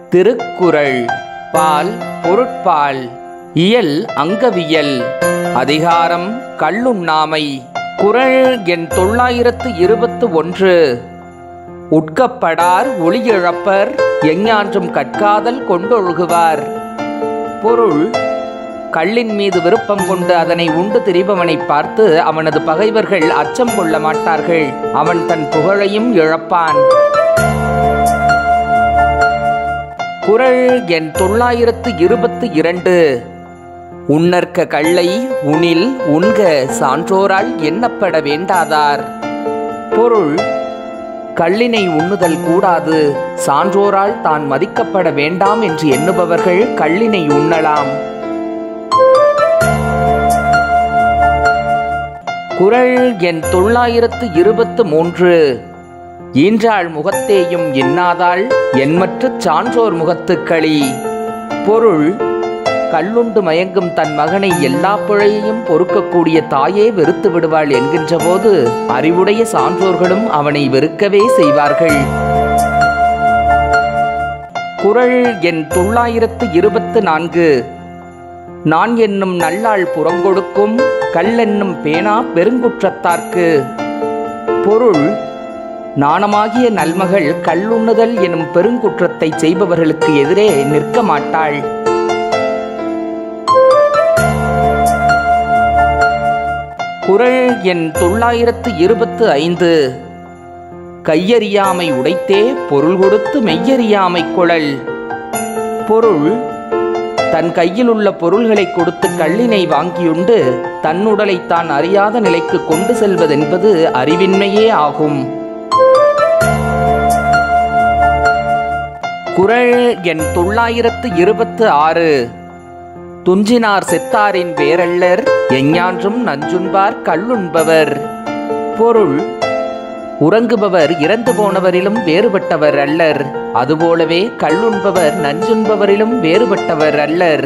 திருக்குறள் பால் பொருட்பால் இயல் அங்கவியல் அதிகாரம் கள்ளுண்ணாமை குறள் எண் தொள்ளாயிரத்து இருபத்து ஒன்று உட்கப்படார் ஒளியிழப்பர் எஞ்ஞான்றும் கற்காதல் கொண்டொழுகுவார் பொருள் கள்ளின் மீது விருப்பம் கொண்டு அதனை உண்டு திரிபவனை பார்த்து அவனது பகைவர்கள் அச்சம் கொள்ள மாட்டார்கள் அவன் தன் புகழையும் இழப்பான் குறள் எண் தொள்ளாயிரத்து இருபத்து இரண்டு உன்னற்க கள்ளை உனில் உண்க சான்றோரால் எண்ணப்பட வேண்டாதார் பொருள் கள்ளினை உண்ணுதல் கூடாது சான்றோரால் தான் மதிக்கப்பட வேண்டாம் என்று எண்ணுபவர்கள் கள்ளினை உண்ணலாம் குறள் எண் தொள்ளாயிரத்து இருபத்து மூன்று ஈன்றாள் முகத்தேயும் எண்ணாதாள் எண்மற்றுச் சான்றோர் முகத்துக்களி பொருள் கல்லுண்டு மயங்கும் தன் மகனை எல்லா பிழையையும் பொறுக்கக்கூடிய தாயே வெறுத்து விடுவாள் என்கின்ற போது அறிவுடைய சான்றோர்களும் அவனை வெறுக்கவே செய்வார்கள் குறள் எண் தொள்ளாயிரத்து இருபத்து நான்கு நான் என்னும் நல்லாள் புறங்கொடுக்கும் கல்லென்னும் பேனா பெருங்குற்றத்தார்க்கு பொருள் நாணமாகிய நல்மகள் கல்லுண்ணுதல் எனும் பெருங்குற்றத்தை செய்பவர்களுக்கு எதிரே நிற்க மாட்டாள் குறள் எண் தொள்ளாயிரத்து இருபத்து ஐந்து கையறியாமை உடைத்தே பொருள் கொடுத்து மெய்யறியாமை குழல் பொருள் தன் கையில் உள்ள பொருள்களை கொடுத்து கள்ளினை வாங்கியுண்டு தன்னுடலை தான் அறியாத நிலைக்கு கொண்டு செல்வதென்பது அறிவின்மையே ஆகும் குறள் எண் தொள்ளாயிரத்து இருபத்து ஆறு துஞ்சினார் செத்தாரின் வேரல்லர் எஞ்ஞான்றும் நஞ்சுண்பார் கள்ளுண்பவர் பொருள் உறங்குபவர் இறந்து போனவரிலும் வேறுபட்டவர் அல்லர் அதுபோலவே கள்ளுண்பவர் நஞ்சுண்பவரிலும் வேறுபட்டவர் அல்லர்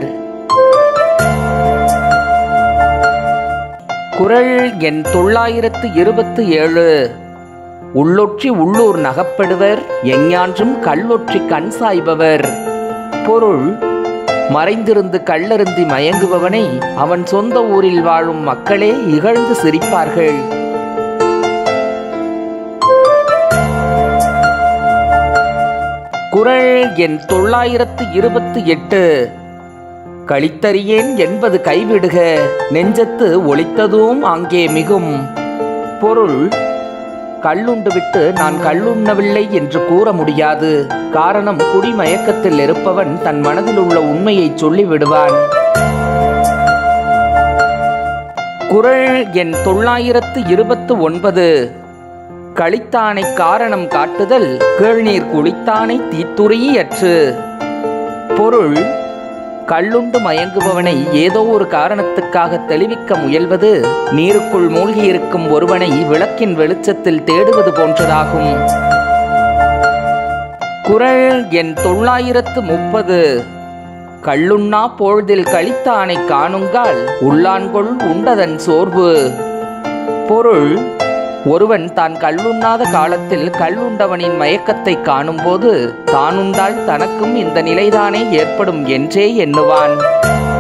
குறள் எண் தொள்ளாயிரத்து இருபத்து ஏழு உள்ளொற்றி உள்ளூர் நகப்படுவர் எஞ்ஞான்றும் கள்ளொற்றி கண் சாய்பவர் பொருள் மறைந்திருந்து கள்ளருந்தி மயங்குபவனை அவன் சொந்த ஊரில் வாழும் மக்களே இகழ்ந்து சிரிப்பார்கள் குறள் எண் தொள்ளாயிரத்து இருபத்து எட்டு கழித்தறியேன் என்பது கைவிடுக நெஞ்சத்து ஒளித்ததும் அங்கே மிகும் பொருள் கள்ளுண்டு விட்டு நான் கள்ளுண்ணவில்லை என்று கூற முடியாது காரணம் குடிமயக்கத்தில் இருப்பவன் தன் மனதில் உள்ள உண்மையை சொல்லிவிடுவான் குறள் எண் தொள்ளாயிரத்து இருபத்து ஒன்பது களித்தானை காரணம் காட்டுதல் கீழ்நீர் குளித்தானை தீத்துரியற்று பொருள் கள்ளுண்டு மயங்குபவனை ஏதோ ஒரு காரணத்துக்காக தெளிவிக்க முயல்வது நீருக்குள் மூழ்கியிருக்கும் ஒருவனை விளக்கின் வெளிச்சத்தில் தேடுவது போன்றதாகும் குறள் எண் தொள்ளாயிரத்து முப்பது கள்ளுண்ணா பொழுதில் கழித்தானை காணுங்கால் உள்ளான்கொள் உண்டதன் சோர்வு பொருள் ஒருவன் தான் கல்லுண்ணாத காலத்தில் கல்லுண்டவனின் மயக்கத்தை காணும்போது தானுண்டால் தனக்கும் இந்த நிலைதானே ஏற்படும் என்றே எண்ணுவான்